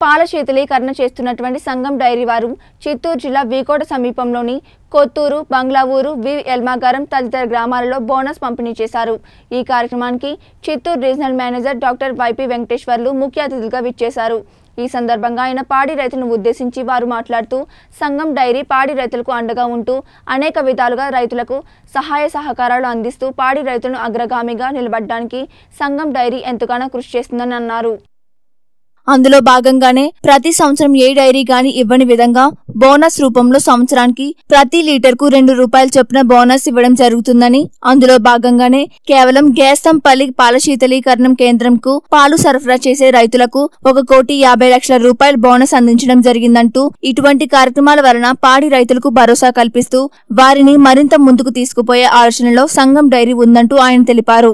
పాల శీతలీకరణ చేస్తున్నటువంటి సంఘం డైరీ వారు చిత్తూరు జిల్లా వీకోట సమీపంలోని కొత్తూరు బంగ్లావూరు వి ఎల్మాగారం తదితర గ్రామాలలో బోనస్ పంపిణీ చేశారు ఈ కార్యక్రమానికి Chittoor regional manager doctor YP Venkateswarlu ముఖ్య అతిథులుగా విచ్చేశారు ఈ సందర్భంగా ఆయన పాడి రైతులను ఉద్దేశించి వారు మాట్లాడుతూ సంఘం డైరీ పాడి రైతులకు అండగా ఉంటూ అనేక విధాలుగా రైతులకు సహాయ సహకారాలు అందిస్తూ పాడి రైతులను అగ్రగామిగా నిలబడడానికి సంఘం డైరీ ఎంతగానో కృషి చేస్తుందని అన్నారు అందులో భాగంగానే ప్రతి సంవత్సరం ఏ డైరీ గాని ఇవ్వని విధంగా బోనస్ రూపంలో సంవత్సరానికి ప్రతి లీటర్ కు రెండు రూపాయలు చొప్పున బోనస్ ఇవ్వడం జరుగుతుందని అందులో భాగంగానే కేవలం గేస్తంపల్లి పాల శీతలీకరణం కేంద్రంకు పాలు సరఫరా చేసే రైతులకు ఒక కోటి యాభై లక్షల రూపాయల బోనస్ అందించడం జరిగిందంటూ ఇటువంటి కార్యక్రమాల వలన పాడి రైతులకు భరోసా కల్పిస్తూ వారిని మరింత ముందుకు తీసుకుపోయే ఆలోచనలో సంఘం డైరీ ఉందంటూ ఆయన తెలిపారు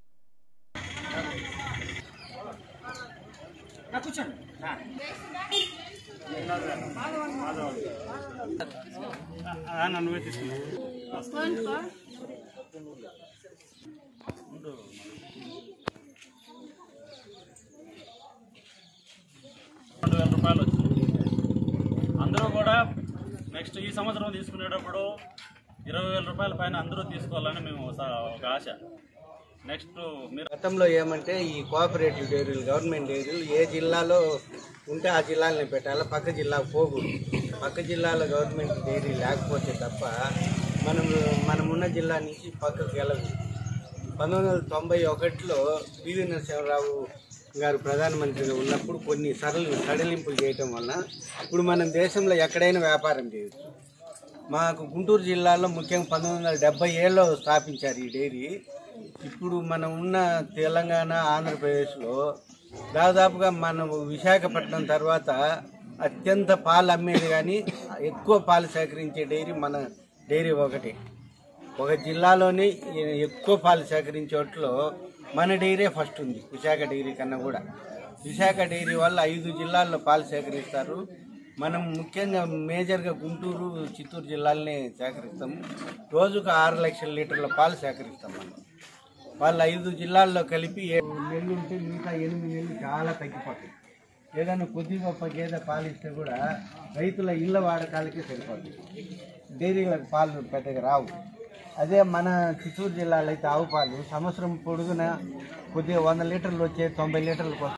నన్ను పెట్టిస్తున్నాను రెండు వేల రూపాయలు వచ్చింది అందరూ కూడా నెక్స్ట్ ఈ సంవత్సరం తీసుకునేటప్పుడు ఇరవై వేల రూపాయల పైన అందరూ తీసుకోవాలని మేము ఒక ఒక ఆశ నెక్స్ట్ మీరు గతంలో ఏమంటే ఈ కోఆపరేటివ్ డైరీలు గవర్నమెంట్ డైరీలు ఏ జిల్లాలో ఉంటే ఆ జిల్లాలని పెట్టాలి పక్క జిల్లాకు పోకూడదు పక్క జిల్లాలో గవర్నమెంట్ డైరీ లేకపోతే తప్ప మనం మనమున్న జిల్లా నుంచి పక్కకు వెళ్ళదు పంతొమ్మిది వందల తొంభై ఒకటిలో పివి నరసింహరావు గారు ప్రధానమంత్రిగా ఉన్నప్పుడు కొన్ని సరళ సడలింపులు చేయటం వలన ఇప్పుడు మనం దేశంలో ఎక్కడైనా వ్యాపారం చేయొచ్చు మాకు గుంటూరు జిల్లాలో ముఖ్యంగా పంతొమ్మిది వందల డెబ్బై ఏళ్ళలో స్థాపించారు ఈ డైరీ ఇప్పుడు మనం ఉన్న తెలంగాణ ఆంధ్రప్రదేశ్లో దాదాపుగా మనం విశాఖపట్నం తర్వాత అత్యంత పాలు అమ్మేది కానీ ఎక్కువ పాలు సేకరించే డైరీ మన డైరీ ఒకటి ఒక జిల్లాలోనే ఎక్కువ పాలు సేకరించేట్లో మన డైరీ ఫస్ట్ ఉంది విశాఖ డైరీ కన్నా కూడా విశాఖ డైరీ వల్ల ఐదు జిల్లాల్లో పాలు సేకరిస్తారు మనం ముఖ్యంగా మేజర్గా గుంటూరు చిత్తూరు జిల్లాలనే సేకరిస్తాం రోజుకు ఆరు లక్షల లీటర్ల పాలు సేకరిస్తాం మనం వాళ్ళు ఐదు జిల్లాల్లో కలిపి ఏ- నెల్లు ఉంటే మిగతా ఎనిమిది నెలలు చాలా తగ్గిపోతాయి ఏదైనా కొద్ది గొప్ప గేదె పాలు ఇస్తే కూడా రైతుల ఇళ్ళ వాడకాలకే సరిపోతుంది డైరీలకు పాలు పెద్దగా రావు అదే మన చిత్తూరు జిల్లాలో అయితే ఆవు పాలు సంవత్సరం పొడుగున కొద్దిగా వంద లీటర్లు వచ్చే తొంభై లీటర్లకు వస్తాయి